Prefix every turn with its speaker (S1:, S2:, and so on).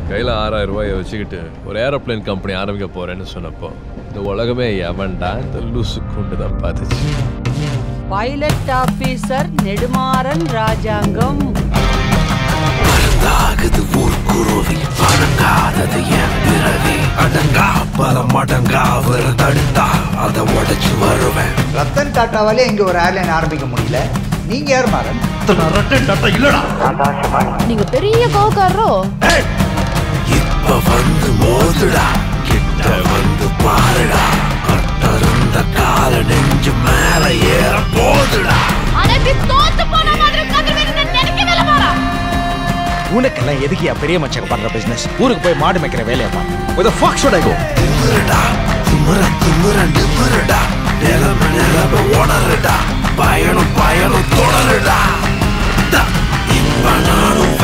S1: கையில் ஆறாயிரம் ரூபாயை வச்சுக்கிட்டு ஒரு ஏரோப்ளேன் கம்பெனி ஆரம்பிக்க போறேன்னு சொன்னப்போ இந்த உலகமே எவன்டா இந்த லூசு குண்டு தான் பார்த்துச்சு
S2: பைலட் ஆபீசர் நெடுமாறன் ராஜாங்கம்
S3: ஆகுது ஊர் குருவி அடங்காதது என் பிறவி அடங்கா பல மடங்கா அவரை தடுத்தா அதை உடைச்சு வருவேன்
S4: ரத்தன் டாட்டாவாலே இங்க ஒரு ஏர்லைன் ஆரம்பிக்க முடியல நீங்க யார் மாறன்
S5: நீங்க பெரிய கோகாரோ
S3: இப்ப வந்து மோதுடா கிட்ட வந்து பாருடா கட்டருந்த கால நெஞ்சு மேல ஏற போதுடா
S5: ஆனா இப்படி தோத்து போன மாதிரி கதிர்வேறு நினைக்கவே இல்லை மாறா
S6: உனக்கெல்லாம் எதுக்கு என் பெரிய மச்சங்க பண்ற பிசினஸ் ஊருக்கு போய் மாடு மேய்க்கிற வேலையை பாரு with the fuck should I go
S3: திமிருடா திமிர திமிர நிமிருடா நிலம நிலம உணருடா பயணம் பயணம் தொடருடா த- இப்ப நானும்